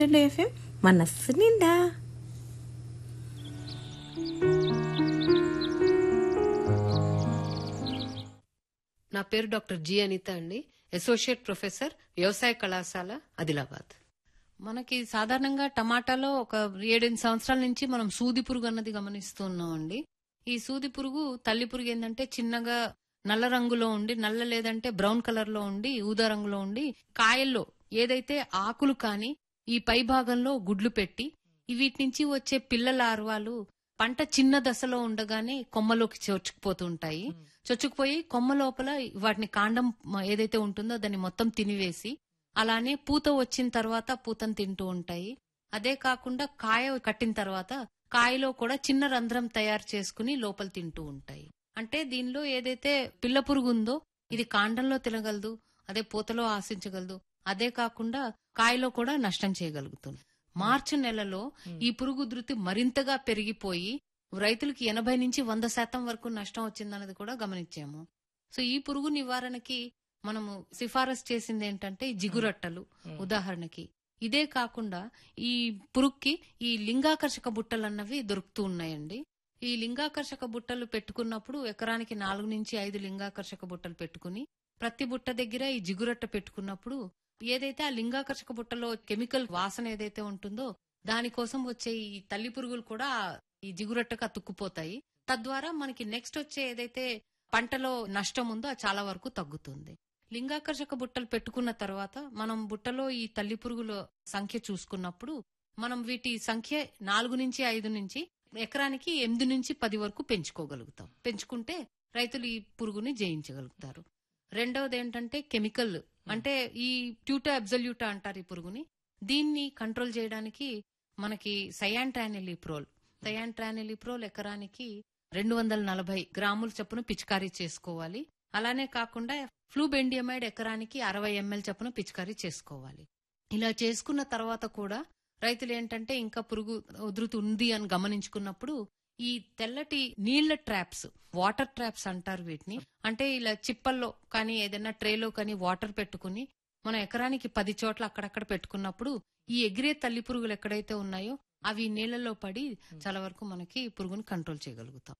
రెండు ఎఫ్ఎం మనస్సు నిండా నా పేరు డాక్టర్ జి అనిత అండి అసోసియేట్ ప్రొఫెసర్ వ్యవసాయ కళాశాల ఆదిలాబాద్ మనకి సాధారణంగా టమాటాలో ఒక ఏడెనిమిది సంవత్సరాల నుంచి మనం సూది పురుగు అన్నది గమనిస్తూ ఉన్నాం అండి ఈ సూది పురుగు తల్లి పురుగు ఏంటంటే చిన్నగా నల్ల రంగులో ఉండి నల్ల లేదంటే బ్రౌన్ కలర్ లో ఉండి ఊదా రంగులో ఉండి కాయల్లో ఏదైతే ఆకులు కాని ఈ పై భాగంలో గుడ్లు పెట్టి ఈ వీటి నుంచి వచ్చే పిల్ల లార్వాలు పంట చిన్న దశలో ఉండగానే కొమ్మలోకి చొచ్చుకుపోతూ ఉంటాయి చొచ్చుకుపోయి కొమ్మ లోపల వాటిని కాండం మ- ఏదైతే ఉంటుందో దాన్ని మొత్తం తినివేసి అలానే పూత వచ్చిన తర్వాత పూతను తింటూ ఉంటాయి అదే కాకుండా కాయ కట్టిన తర్వాత కాయలో కూడా చిన్న రంధ్రం తయారు చేసుకుని లోపల తింటూ ఉంటాయి అంటే దీనిలో ఏదైతే పిల్ల పురుగు ఉందో ఇది కాండంలో తినగలదు అదే పూతలో ఆశించగలదు అదే కాకుండా కాయలో కూడా నష్టం చేయగలుగుతుంది మార్చి నెలలో ఈ పురుగు ఉధృతి మరింతగా పెరిగిపోయి రైతులకి ఎనభై నుంచి వంద శాతం వరకు నష్టం వచ్చిందన్నది కూడా గమనించాము సో ఈ పురుగు నివారణకి మనము సిఫారసు చేసింది ఏంటంటే ఈ జిగురట్టలు ఉదాహరణకి ఇదే కాకుండా ఈ పురుగుకి ఈ లింగాకర్షక బుట్టలు అన్నవి దొరుకుతూ ఉన్నాయండి ఈ లింగాకర్షక బుట్టలు పెట్టుకున్నప్పుడు ఎకరానికి నాలుగు నుంచి ఐదు లింగాకర్షక బుట్టలు పెట్టుకుని ప్రతి బుట్ట దగ్గర ఈ జిగురట్ట పెట్టుకున్నప్పుడు ఏదైతే ఆ లింగాకర్షక బుట్టలో కెమికల్ వాసన ఏదైతే ఉంటుందో దానికోసం వచ్చే ఈ తల్లి పురుగులు కూడా ఈ జిగురట్టకు అతుక్కుపోతాయి తద్వారా మనకి నెక్స్ట్ వచ్చే ఏదైతే పంటలో నష్టం ఉందో అది చాలా వరకు తగ్గుతుంది లింగాకర్షక బుట్టలు పెట్టుకున్న తర్వాత మనం బుట్టలో ఈ తల్లి పురుగుల సంఖ్య చూసుకున్నప్పుడు మనం వీటి సంఖ్య నాలుగు నుంచి ఐదు నుంచి ఎకరానికి ఎనిమిది నుంచి పది వరకు పెంచుకోగలుగుతాం పెంచుకుంటే రైతులు ఈ పురుగుని జయించగలుగుతారు రెండవది ఏంటంటే కెమికల్ అంటే ఈ ట్యూటా అబ్జల్యూటా అంటారు ఈ పురుగుని దీన్ని కంట్రోల్ చేయడానికి మనకి సయాంట్రానిలిప్రోల్ సయాంట్రానిలిప్రోల్ ఎకరానికి రెండు వందల నలభై గ్రాముల చొప్పున పిచికారీ చేసుకోవాలి అలానే కాకుండా ఫ్లూబెండియమైడ్ ఎకరానికి అరవై ఎంఎల్ చొప్పున పిచికారీ చేసుకోవాలి ఇలా చేసుకున్న తర్వాత కూడా రైతులు ఏంటంటే ఇంకా పురుగు ఉధృతి ఉంది అని గమనించుకున్నప్పుడు ఈ తెల్లటి నీళ్ల ట్రాప్స్ వాటర్ ట్రాప్స్ అంటారు వీటిని అంటే ఇలా చిప్పల్లో కానీ ఏదైనా ట్రేలో కానీ వాటర్ పెట్టుకుని మనం ఎకరానికి పది చోట్ల అక్కడక్కడ పెట్టుకున్నప్పుడు ఈ ఎగిరే తల్లి పురుగులు ఎక్కడైతే ఉన్నాయో అవి నీళ్లలో పడి చాలా వరకు మనకి పురుగుని కంట్రోల్ చేయగలుగుతాం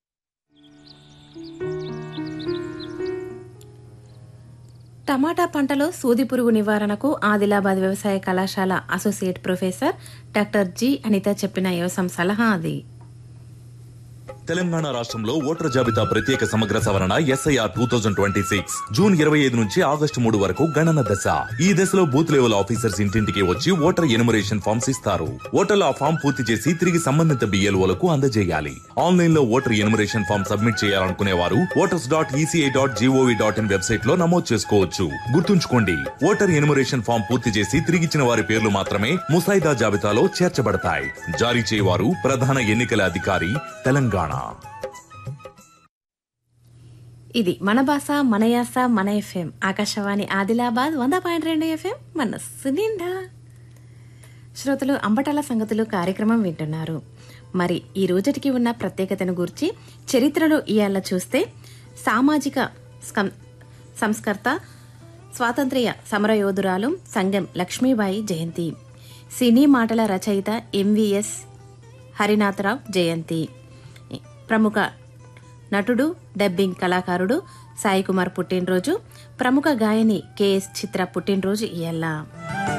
టమాటా పంటలో సూది పురుగు నివారణకు ఆదిలాబాద్ వ్యవసాయ కళాశాల associate professor doctor G Anitha చెప్పిన వ్యవసాయం సలహా అది తెలంగాణ రాష్ట్రంలో ఓటర్ జాబితా ప్రత్యేక సమగ్ర సవరణ SIR two thousand twenty six June ఇరవై ఐదు నుంచి ఆగస్టు మూడు వరకు గణన దశ ఈ దశలో బూత్ లెవెల్ ఆఫీసర్స్ ఇంటింటికి వచ్చి ఓటర్ ఎనుమరేషన్ ఫామ్స్ ఇస్తారు ఓటర్లు ఆ ఫామ్ పూర్తి చేసి తిరిగి సంబంధిత బిఎల్ఓలకు అందజేయాలి ఆన్లైన్ లో ఓటర్ ఎనుమరేషన్ ఫామ్ సబ్మిట్ చేయాలనుకునే వారు voters dot ECI dot GOV dot in website లో నమోదు చేసుకోవచ్చు గుర్తుంచుకోండి ఓటర్ ఎనుమరేషన్ ఫామ్ పూర్తి చేసి తిరిగిచ్చిన వారి పేర్లు మాత్రమే ముసాయిదా జాబితాలో చేర్చబడతాయి జారీ చేయవారు ప్రధాన ఎన్నికల అధికారి తెలంగాణ ఇది మన భాష మన యాస మన ఎఫ్ఎం ఆకాశవాణి ఆదిలాబాద్ వంద పాయింట్ రెండు ఎఫ్ఎం మనస్సు నిండా శ్రోతలు అంబటాల సంగతులు కార్యక్రమం వింటున్నారు మరి ఈ రోజుటికి ఉన్న ప్రత్యేకతను గురించి చరిత్రలో ఇయాల చూస్తే సామాజిక స్కం- సంస్కర్త స్వాతంత్ర్య సమరయోధురాలు సంగం లక్ష్మీబాయి జయంతి సినీ మాటల రచయిత ఎంవిఎస్ హరినాథరావు జయంతి ప్రముఖ నటుడు డబ్బింగ్ కళాకారుడు సాయి కుమార్ పుట్టినరోజు ప్రముఖ గాయని కెఎస్ చిత్ర పుట్టినరోజు ఇయల్లా